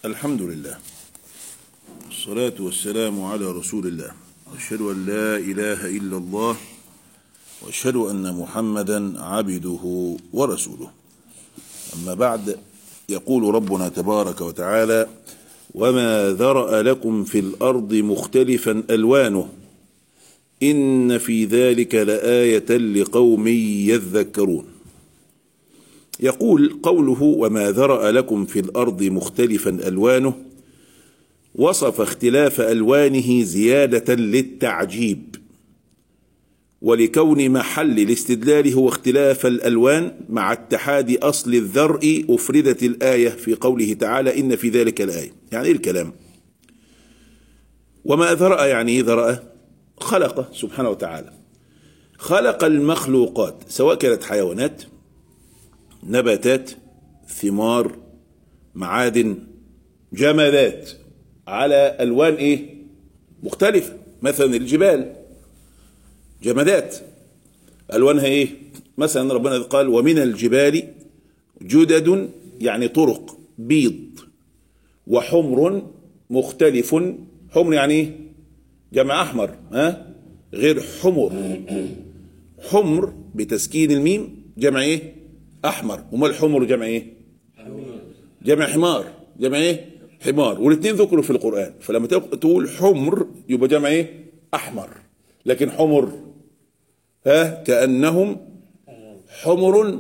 الحمد لله الصلاة والسلام على رسول الله أشهد أن لا إله إلا الله وأشهد أن محمدا عبده ورسوله أما بعد يقول ربنا تبارك وتعالى وما ذرأ لكم في الأرض مختلفا ألوانه إن في ذلك لآية لقوم يذكرون يقول قوله وما ذرأ لكم في الأرض مختلفا ألوانه وصف اختلاف ألوانه زيادة للتعجيب ولكون محل الاستدلال هو اختلاف الألوان مع اتحاد أصل الذرء أفردت الآية في قوله تعالى إن في ذلك الآية يعني إيه الكلام وما ذرأ يعني إيه ذرأ خلق سبحانه وتعالى خلق المخلوقات سواء كانت حيوانات نباتات ثمار معادن جمادات على الوان ايه مختلفه مثلا الجبال جمادات الوانها ايه مثلا ربنا قال ومن الجبال جدد يعني طرق بيض وحمر مختلف حمر يعني ايه جمع احمر ها غير حمر حمر بتسكين الميم جمع ايه احمر وما الحمر جمع ايه جمع حمار جمع ايه حمار والاثنين ذكروا في القران فلما تقول حمر يبقى جمع ايه احمر لكن حمر ها كانهم حمر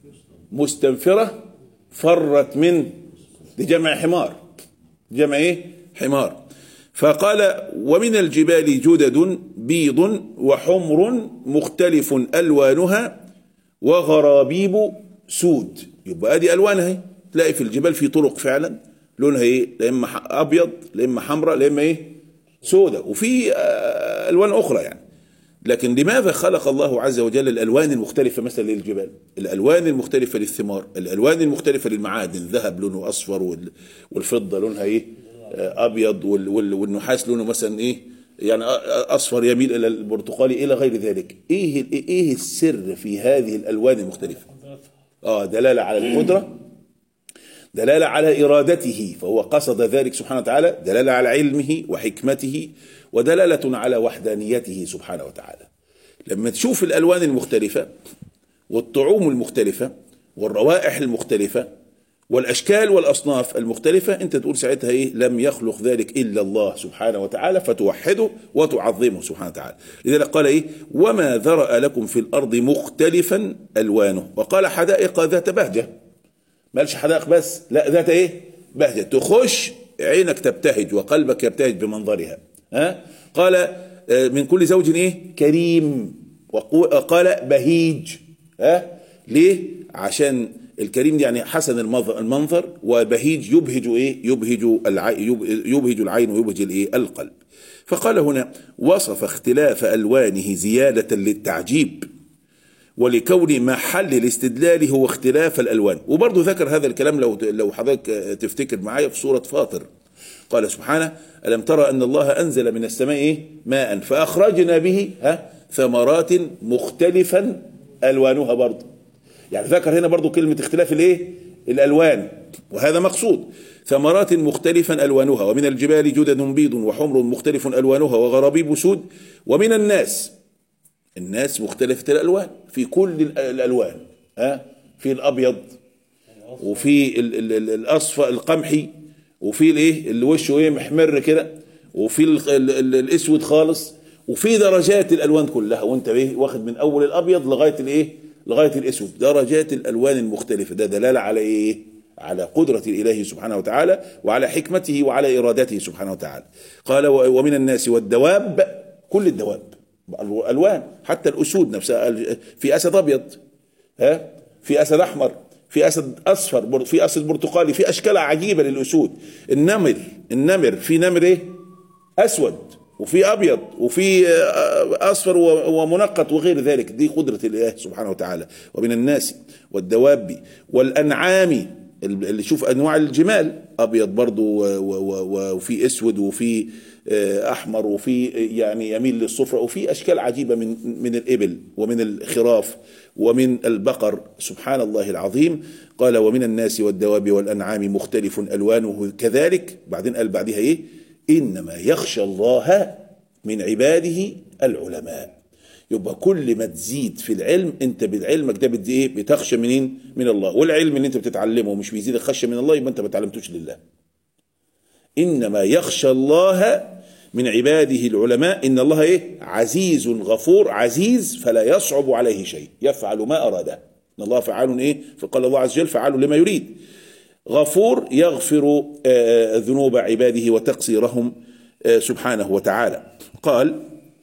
مستنفره فرت من دي جمع حمار جمع ايه حمار فقال ومن الجبال جدد بيض وحمر مختلف الوانها وغرابيب سود يبقى ادي الوانها تلاقي في الجبال في طرق فعلا لونها ايه لا اما ابيض لا اما حمراء لا اما ايه سوداء وفي الوان اخرى يعني لكن لماذا خلق الله عز وجل الالوان المختلفه مثلا للجبال الالوان المختلفه للثمار الالوان المختلفه للمعادن الذهب لونه اصفر والفضه لونها ايه ابيض والنحاس لونه مثلا ايه يعني اصفر يميل الى البرتقالي الى غير ذلك ايه ايه السر في هذه الالوان المختلفه اه دلاله على القدره دلاله على ارادته فهو قصد ذلك سبحانه وتعالى دلاله على علمه وحكمته ودلاله على وحدانيته سبحانه وتعالى لما تشوف الالوان المختلفه والطعوم المختلفه والروائح المختلفه والاشكال والاصناف المختلفه انت تقول ساعتها ايه لم يخلق ذلك الا الله سبحانه وتعالى فتوحده وتعظمه سبحانه وتعالى لذلك قال ايه وما ذرا لكم في الارض مختلفا الوانه وقال حدائق ذات بهجه ما قالش حدائق بس لا ذات ايه بهجه تخش عينك تبتهج وقلبك يبتهج بمنظرها ها قال من كل زوج ايه كريم وقال بهيج ها ليه عشان الكريم دي يعني حسن المنظر وبهيج يبهج ايه يبهج العين يبهج العين ويبهج الايه القلب فقال هنا وصف اختلاف الوانه زياده للتعجيب ولكون محل الاستدلال هو اختلاف الالوان وبرضه ذكر هذا الكلام لو لو حضرتك تفتكر معايا في سوره فاطر قال سبحانه الم ترى ان الله انزل من السماء إيه؟ ماء فاخرجنا به ها ثمرات مختلفا الوانها برضه يعني ذكر هنا برضو كلمة اختلاف الايه الالوان وهذا مقصود ثمرات مختلفا الوانها ومن الجبال جدد بيض وحمر مختلف الوانها وغرابيب سود ومن الناس الناس مختلفة الالوان في كل الالوان ها في الابيض وفي ال ال ال الاصفر القمحي وفي الايه اللي وشه ايه محمر كده وفي ال ال ال الاسود خالص وفي درجات الالوان كلها وانت ايه واخد من اول الابيض لغايه الايه لغايه الاسود درجات الالوان المختلفه ده دلاله على ايه على قدرة الإله سبحانه وتعالى وعلى حكمته وعلى إرادته سبحانه وتعالى قال ومن الناس والدواب كل الدواب ألوان حتى الأسود نفسها في أسد أبيض ها في أسد أحمر في أسد أصفر في أسد برتقالي في أشكال عجيبة للأسود النمر النمر في نمر إيه أسود وفي ابيض وفي اصفر ومنقط وغير ذلك دي قدره الله سبحانه وتعالى ومن الناس والدواب والانعام اللي شوف انواع الجمال ابيض برضو وفي اسود وفي احمر وفي يعني يميل للصفرة وفي اشكال عجيبه من من الابل ومن الخراف ومن البقر سبحان الله العظيم قال ومن الناس والدواب والأنعام مختلف ألوانه كذلك بعدين قال بعدها إيه إنما يخشى الله من عباده العلماء يبقى كل ما تزيد في العلم انت بعلمك ده بدي ايه بتخشى منين من الله والعلم اللي انت بتتعلمه مش بيزيدك خشيه من الله يبقى انت ما تعلمتوش لله انما يخشى الله من عباده العلماء ان الله ايه عزيز غفور عزيز فلا يصعب عليه شيء يفعل ما اراده ان الله فعال ايه فقال الله عز وجل فعال لما يريد غفور يغفر آه، ذنوب عباده وتقصيرهم آه، سبحانه وتعالى قال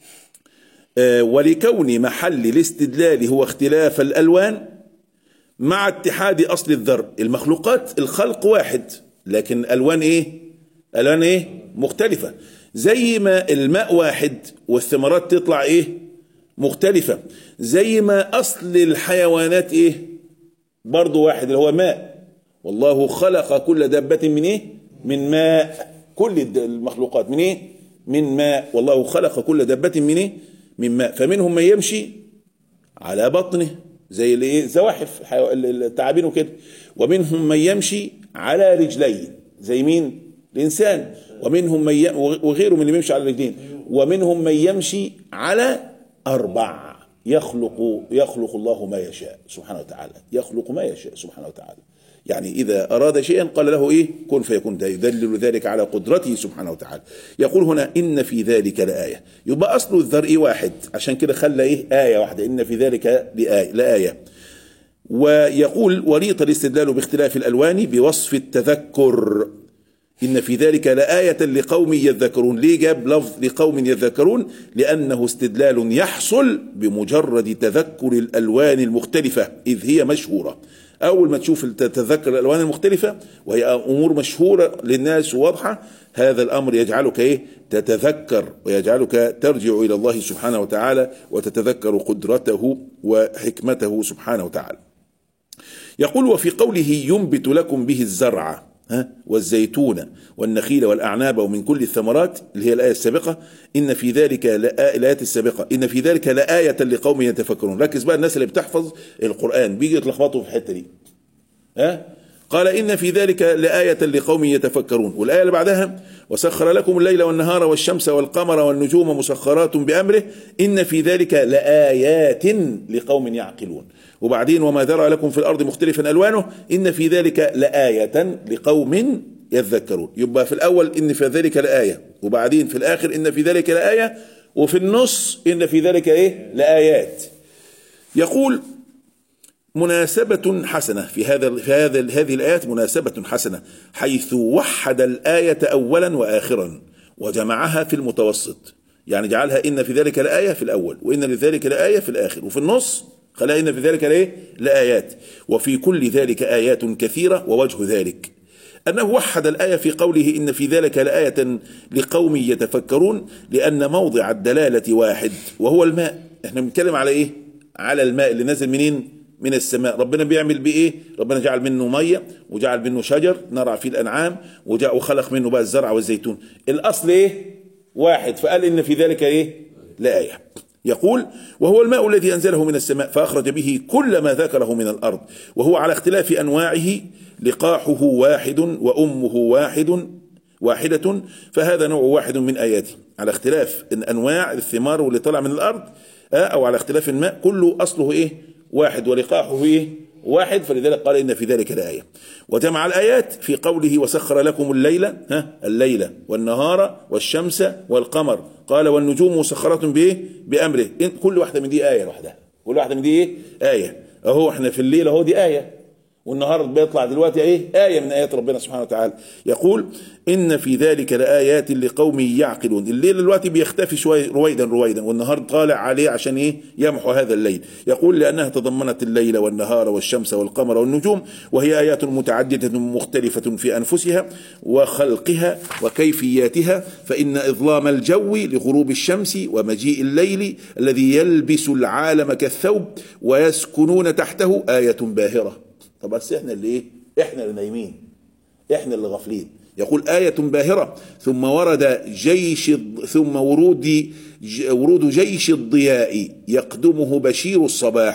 آه، ولكون محل الاستدلال هو اختلاف الالوان مع اتحاد اصل الذر المخلوقات الخلق واحد لكن الوان ايه الوان ايه مختلفه زي ما الماء واحد والثمرات تطلع ايه مختلفه زي ما اصل الحيوانات ايه برضو واحد اللي هو ماء والله خلق كل دابه من ايه من ماء كل المخلوقات من ايه من ماء والله خلق كل دابه من ايه من ماء فمنهم من يمشي على بطنه زي الايه زواحف الحيو- التعابين وكده ومنهم من يمشي على رجلين زي مين الانسان ومنهم من ي... وغيره من اللي بيمشي على رجلين ومنهم من يمشي على اربع يخلق يخلق الله ما يشاء سبحانه وتعالى يخلق ما يشاء سبحانه وتعالى يعني إذا أراد شيئا قال له إيه كن فيكون ده يدلل ذلك على قدرته سبحانه وتعالى يقول هنا إن في ذلك لآية يبقى أصل الذرء واحد عشان كده خلى إيه آية واحدة إن في ذلك لآية, لآية ويقول وليط الاستدلال باختلاف الألوان بوصف التذكر إن في ذلك لآية لقوم يذكرون ليه جاب لفظ لقوم يذكرون لأنه استدلال يحصل بمجرد تذكر الألوان المختلفة إذ هي مشهورة أول ما تشوف تتذكر الألوان المختلفة وهي أمور مشهورة للناس واضحة هذا الأمر يجعلك إيه تتذكر ويجعلك ترجع إلى الله سبحانه وتعالى وتتذكر قدرته وحكمته سبحانه وتعالى يقول وفي قوله ينبت لكم به الزرع ها والزيتون والنخيل والأعناب ومن كل الثمرات اللي هي الآية السابقة إن في ذلك لآ- الآيات السابقة إن في ذلك لآية لقوم يتفكرون ركز بقى الناس اللي بتحفظ القرآن بيجي يتلخبطوا في الحتة دي ها قال إن في ذلك لآية لقوم يتفكرون والآية اللي بعدها وسخر لكم الليل والنهار والشمس والقمر والنجوم مسخرات بأمره إن في ذلك لآيات لقوم يعقلون وبعدين وما ذرى لكم في الأرض مختلفا ألوانه إن في ذلك لآية لقوم يذكرون يبقى في الأول إن في ذلك لآية وبعدين في الآخر إن في ذلك لآية وفي النص إن في ذلك إيه لآيات يقول مناسبة حسنة في هذا في هذا هذه الآيات مناسبة حسنة حيث وحد الآية أولا وآخرا وجمعها في المتوسط يعني جعلها إن في ذلك لآية في الأول وإن لذلك لآية في الآخر وفي النص خلاها إن في ذلك لإيه؟ لآيات وفي كل ذلك آيات كثيرة ووجه ذلك أنه وحد الآية في قوله إن في ذلك لآية لقوم يتفكرون لأن موضع الدلالة واحد وهو الماء احنا بنتكلم على إيه على الماء اللي نازل منين من السماء ربنا بيعمل بايه ربنا جعل منه ميه وجعل منه شجر نرع فيه الانعام وجاء وخلق منه بقى الزرع والزيتون الاصل ايه واحد فقال ان في ذلك ايه لايه يقول وهو الماء الذي انزله من السماء فاخرج به كل ما ذكره من الارض وهو على اختلاف انواعه لقاحه واحد وامه واحد واحدة فهذا نوع واحد من آياته على اختلاف إن أنواع الثمار واللي طلع من الأرض آه، أو على اختلاف الماء كله أصله إيه واحد ولقاحه إيه واحد فلذلك قال إن في ذلك الآية وجمع الآيات في قوله وسخر لكم الليل ها الليل والنهار والشمس والقمر قال والنجوم مسخرة بإيه بأمره إن كل واحدة من دي آية لوحدها كل واحدة من دي إيه آية أهو إحنا في الليل أهو دي آية والنهار بيطلع دلوقتي ايه آية من آيات ربنا سبحانه وتعالى يقول إن في ذلك لآيات لقوم يعقلون الليل دلوقتي بيختفي شوية رويدا رويدا والنهار طالع عليه عشان ايه يمحو هذا الليل يقول لأنها تضمنت الليل والنهار والشمس والقمر والنجوم وهي آيات متعددة مختلفة في أنفسها وخلقها وكيفياتها فإن إظلام الجو لغروب الشمس ومجيء الليل الذي يلبس العالم كالثوب ويسكنون تحته آية باهرة طب بس احنا اللي ايه احنا اللي نايمين احنا اللي غافلين يقول آية باهرة ثم ورد جيش الض- ثم ورود ج- ورود جيش الضياء يقدمه بشير الصباح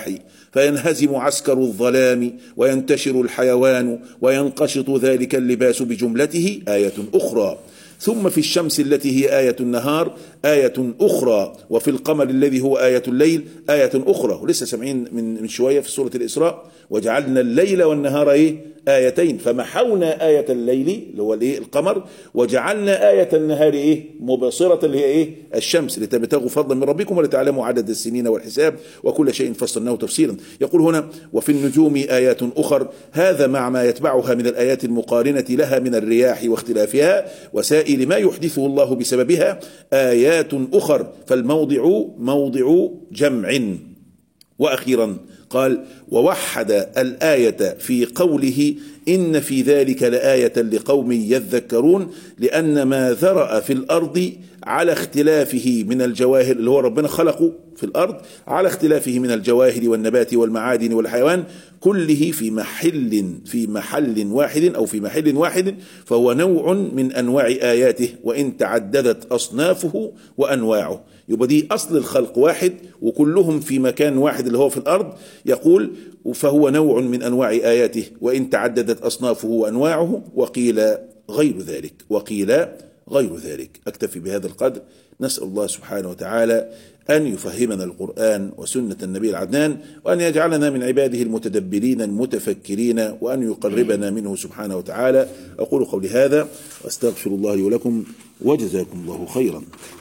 فينهزم عسكر الظلام وينتشر الحيوان وينقشط ذلك اللباس بجملته آية أخرى ثم في الشمس التي هي آية النهار آية أخرى وفي القمر الذي هو آية الليل آية أخرى ولسه سامعين من من شوية في سورة الإسراء وجعلنا الليل والنهار إيه آيتين فمحونا آية الليل اللي هو الإيه القمر وجعلنا آية النهار إيه مبصرة اللي هي إيه الشمس لتبتغوا فضلا من ربكم ولتعلموا عدد السنين والحساب وكل شيء فصلناه تفصيلا يقول هنا وفي النجوم آيات أخر هذا مع ما يتبعها من الآيات المقارنة لها من الرياح واختلافها وسائل ما يحدثه الله بسببها آيات أخر فالموضع موضع جمع واخيرا قال ووحد الايه في قوله ان في ذلك لايه لقوم يذكرون لان ما ذرا في الارض على اختلافه من الجواهر اللي هو ربنا خلقه في الارض على اختلافه من الجواهر والنبات والمعادن والحيوان كله في محل في محل واحد او في محل واحد فهو نوع من انواع اياته وان تعددت اصنافه وانواعه يبقى دي اصل الخلق واحد وكلهم في مكان واحد اللي هو في الارض يقول فهو نوع من انواع اياته وان تعددت اصنافه وانواعه وقيل غير ذلك وقيل غير ذلك اكتفي بهذا القدر نسال الله سبحانه وتعالى أن يفهمنا القرآن وسنة النبي العدنان وأن يجعلنا من عباده المتدبرين المتفكرين وأن يقربنا منه سبحانه وتعالى أقول قولي هذا وأستغفر الله لي ولكم وجزاكم الله خيرا